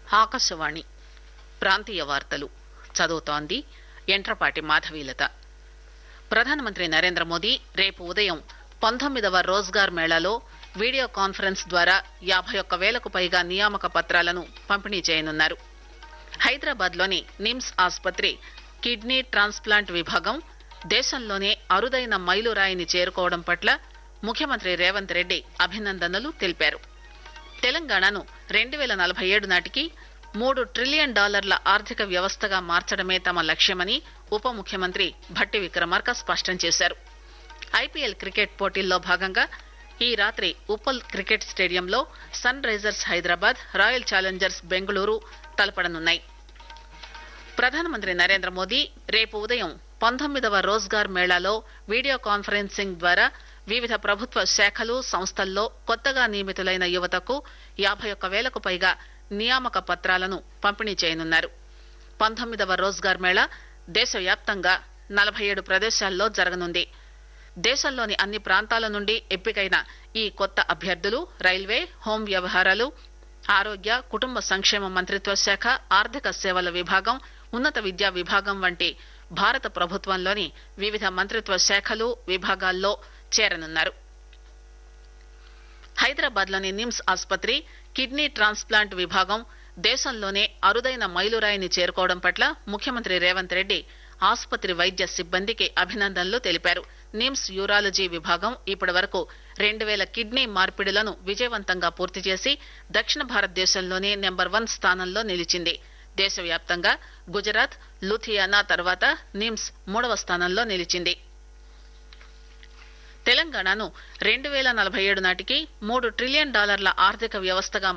ఆకాశవాణి ప్రాంతీయ వార్తలు చదువుతోంది ఎంట్రపాటి మాధవీలత ప్రధానమంత్రి నరేంద్ర మోదీ రేపు ఉదయం పంతొమ్మిదవ రోజ్గార్ మేళాలో వీడియో కాన్ఫరెన్స్ ద్వారా యాభై ఒక్క వేలకు పైగా నియామక పత్రాలను పంపిణీ చేయనున్నారు హైదరాబాద్ లోని నిమ్స్ ఆసుపత్రి కిడ్నీ ట్రాన్స్ప్లాంట్ విభాగం దేశంలోనే అరుదైన మైలురాయిని చేరుకోవడం పట్ల ముఖ్యమంత్రి రేవంత్ రెడ్డి అభినందనలు తెలిపారు తెలంగాణను రెండు వేల నలభై ఏడు నాటికి మూడు ట్రిలియన్ డాలర్ల ఆర్థిక వ్యవస్థగా మార్చడమే తమ లక్ష్యమని ఉప ముఖ్యమంత్రి భట్టి విక్రమార్క స్పష్టం చేశారు ఐపీఎల్ క్రికెట్ పోటీల్లో భాగంగా ఈ రాత్రి ఉప్పల్ క్రికెట్ స్టేడియంలో Sunrisers Hyderabad Royal Challengers Bengaluru తలపడనున్నాయి ప్రధానమంత్రి నరేంద్ర మోదీ రేపు ఉదయం పంతొమ్మిదవ రోజ్గార్ మేళాలో వీడియో కాన్ఫరెన్సింగ్ ద్వారా వివిధ ప్రభుత్వ శాఖలు సంస్థల్లో కొత్తగా నియమితులైన యువతకు యాభై ఒక్క వేలకు పైగా నియామక పత్రాలను పంపిణీ చేయనున్నారు పంతొమ్మిదవ రోజ్గార్ మేళా దేశవ్యాప్తంగా నలభై ఏడు ప్రదేశాల్లో జరగనుంది దేశంలోని అన్ని ప్రాంతాల నుండి ఎంపికైన ఈ కొత్త అభ్యర్థులు రైల్వే హోం వ్యవహారాలు ఆరోగ్య కుటుంబ సంక్షేమ మంత్రిత్వ శాఖ ఆర్థిక సేవల విభాగం ఉన్నత విద్యా విభాగం వంటి భారత ప్రభుత్వంలోని వివిధ మంత్రిత్వ శాఖలు విభాగాల్లో చేరనున్నారు హైదరాబాద్ లోని నిమ్స్ ఆసుపత్రి కిడ్నీ ట్రాన్స్ప్లాంట్ విభాగం దేశంలోనే అరుదైన మైలురాయిని చేరుకోవడం పట్ల ముఖ్యమంత్రి రేవంత్ రెడ్డి ఆసుపత్రి వైద్య సిబ్బందికి అభినందనలు తెలిపారు నిమ్స్ యూరాలజీ విభాగం ఇప్పటి వరకు రెండు వేల కిడ్నీ మార్పిడులను విజయవంతంగా పూర్తి చేసి దక్షిణ భారతదేశంలోనే నెంబర్ వన్ స్థానంలో నిలిచింది దేశవ్యాప్తంగా గుజరాత్ లుథియానా తర్వాత నిమ్స్ మూడవ స్థానంలో నిలిచింది తెలంగాణను రెండు వేల నలభై ఏడు నాటికి మూడు ట్రిలియన్ డాలర్ల ఆర్థిక వ్యవస్థగా